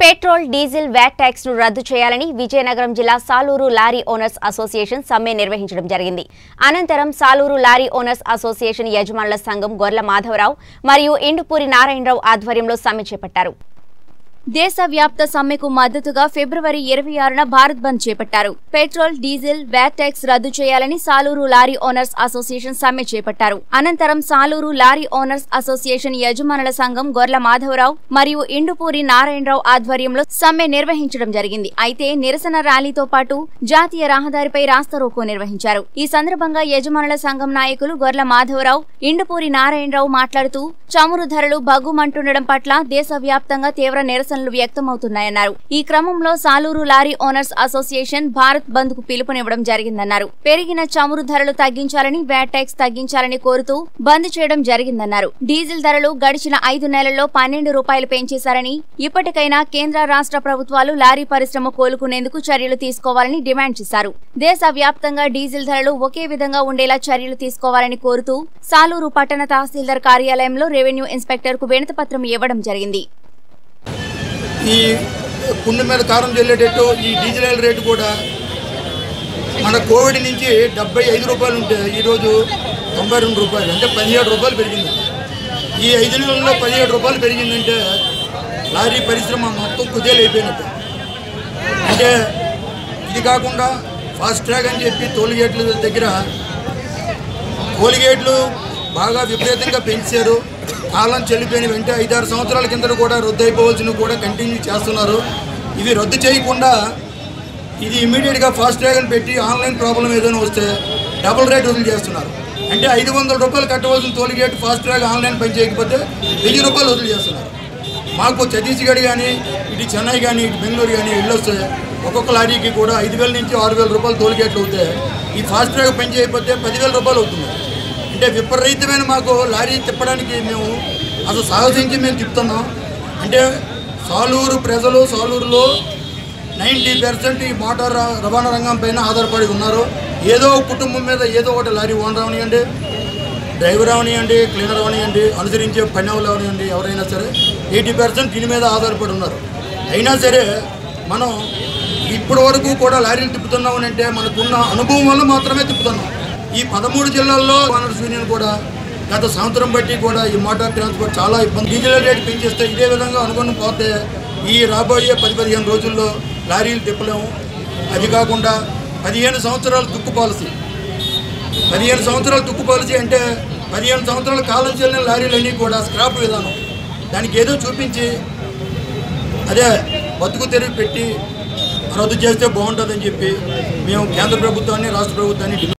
petrol diesel VAT tax ను రద్దు చేయాలని విజయనగరం జిల్లా సాలూరు లారీ ఓనర్స్ అసోసియేషన్ సమ్మె నిర్వహించడం జరిగింది అనంతరం సాలూరు లారీ ఓనర్స్ అసోసియేషన్ యజమానుల సంఘం గొర్ల మాధవరావు మరియు ఇండుపూరి నారాయణరావు ఆధ్వర్యంలో సమ్మె చేపట్టారు దేశవ్యాప్త సమ్మెకు మద్దతుగా ఫిబ్రవరి ఇరవై ఆరున భారత్ బంద్ చేపట్టారు పెట్రోల్ డీజిల్ వ్యాట్ ట్యాక్స్ రద్దు చేయాలని సాలూరు లారీ ఓనర్స్ అసోసియేషన్ సమ్మె చేపట్టారు అనంతరం సాలూరు లారీ ఓనర్స్ అసోసియేషన్ యజమానుల సంఘం గొర్ల మాధవరావు మరియు ఇండుపూరి నారాయణరావు ఆధ్వర్యంలో సమ్మె నిర్వహించడం జరిగింది అయితే నిరసన ర్యాలీతో పాటు జాతీయ రహదారిపై రాస్తారోకో నిర్వహించారు ఈ సందర్భంగా యజమానుల సంఘం నాయకులు గొర్ల మాధవరావు ఇండుపూరి నారాయణరావు మాట్లాడుతూ చమురు ధరలు భగ్గుమంటుండడం పట్ల దేశవ్యాప్తంగా తీవ్ర నిరసనలు వ్యక్తమవుతున్నాయన్నారు ఈ క్రమంలో Saluru lorry owners association Bharat Bandh కు పిలుపునివ్వడం జరిగిందన్నారు పెరిగిన చమురు ధరలు తగ్గించాలని వ్యాట్ ట్యాక్స్ తగ్గించాలని కోరుతూ బంద్ చేయడం జరిగిందన్నారు డీజిల్ ధరలు గడిచిన ఐదు నెలల్లో పన్నెండు రూపాయలు పెంచేశారని ఇప్పటికైనా కేంద్ర రాష్ట్ర ప్రభుత్వాలు లారీ పరిశ్రమ కోలుకునేందుకు చర్యలు తీసుకోవాలని డిమాండ్ చేశారు దేశవ్యాప్తంగా డీజిల్ ధరలు ఒకే విధంగా ఉండేలా చర్యలు తీసుకోవాలని కోరుతూ సాలూరు పట్టణ తహసీల్దార్ కార్యాలయంలో రెవెన్యూ ఇన్స్పెక్టర్ కు వినతిపత్రం ఇవ్వడం జరిగింది ఈ పుండు మీద కారం చెల్లేటట్టు ఈ డీజిల్ ఆయిల్ రేటు కూడా మన కోవిడ్ నుంచి డెబ్బై ఐదు రూపాయలు ఉంటే ఈరోజు తొంభై రెండు రూపాయలు అంటే పదిహేడు రూపాయలు పెరిగింది ఈ ఐదు నెలల్లో పదిహేడు రూపాయలు పెరిగిందంటే లారీ పరిశ్రమ మొత్తం కుదేలైపోయినట్టు అంటే ఇది కాకుండా ఫాస్ట్ ట్రాక్ అని చెప్పి టోల్ గేట్ల దగ్గర టోల్ గేట్లు బాగా విపరీతంగా పెంచారు కాలం చెల్లిపోయిన వెంటనే ఐదారు సంవత్సరాల కింద కూడా రద్దు అయిపోవాల్సినవి కూడా కంటిన్యూ చేస్తున్నారు ఇవి రద్దు చేయకుండా ఇది ఇమీడియట్గా ఫాస్ట్ ట్రాక్ అని పెట్టి ఆన్లైన్ ప్రాబ్లం ఏదైనా వస్తే డబుల్ రేట్ వదిలి చేస్తున్నారు అంటే ఐదు వందల రూపాయలు కట్టవలసిన toll gate fast track online పని చేయకపోతే వెయ్యి రూపాయలు వదిలి చేస్తున్నారు మాకు ఛత్తీస్గఢ్ కానీ ఇటు చెన్నై కానీ ఇటు బెంగళూరు కానీ వెళ్ళొస్తే ఒక్కొక్క లారీకి కూడా ఐదు వేల నుంచి ఆరు వేల రూపాయలు టోల్ గేట్లు అవుతాయి ఈ ఫాస్ట్ ట్రాక్ పని చేయకపోతే పదివేల రూపాయలు అవుతుంది అంటే విపరీతమైన మాకు లారీ తిప్పడానికి మేము అసలు సాహసించి మేము తిప్పుతున్నాం అంటే సాలూరు ప్రజలు సాలూరులో నైంటీ పర్సెంట్ ఈ మోటార్ ర- రవాణా రంగం పైన ఆధారపడి ఉన్నారు ఏదో ఒక కుటుంబం మీద ఏదో ఒకటి లారీ ఓనర్ అవనివ్వండి డ్రైవర్ అవనివ్వండి క్లీనర్ అవనివ్వండి అనుసరించే పని వాళ్ళు అవనివ్వండి ఎవరైనా సరే ఎయిటీ పర్సెంట్ దీని మీద ఆధారపడి ఉన్నారు అయినా సరే మనం ఇప్పటి వరకు కూడా లారీలు తిప్పుతున్నాం అని అంటే మనకున్న అనుభవం వల్ల మాత్రమే తిప్పుతున్నాం ఈ పదమూడు జిల్లాల్లో ఓనర్స్ యూనియన్ కూడా గత సంవత్సరం బట్టి కూడా ఈ మోటార్ ట్రాన్స్పోర్ట్ చాలా ఇబ్బంది డీజిల్ రేట్ పెంచేస్తే ఇదే విధంగా అనుకుని పోతే ఈ రాబోయే పది పదిహేను రోజుల్లో లారీలు తిప్పలేము అది కాకుండా పదిహేను సంవత్సరాల తుక్కు పాలసీ పదిహేను సంవత్సరాల తుక్కు పాలసీ అంటే పదిహేను సంవత్సరాల కాలం చెల్లిన లారీలన్నీ కూడా స్క్రాప్ విధానం దానికి ఏదో చూపించి అదే బతుకు తెరిగి పెట్టి రద్దు చేస్తే బాగుంటుందని చెప్పి మేము కేంద్ర ప్రభుత్వాన్ని రాష్ట్ర ప్రభుత్వాన్ని డిమాండ్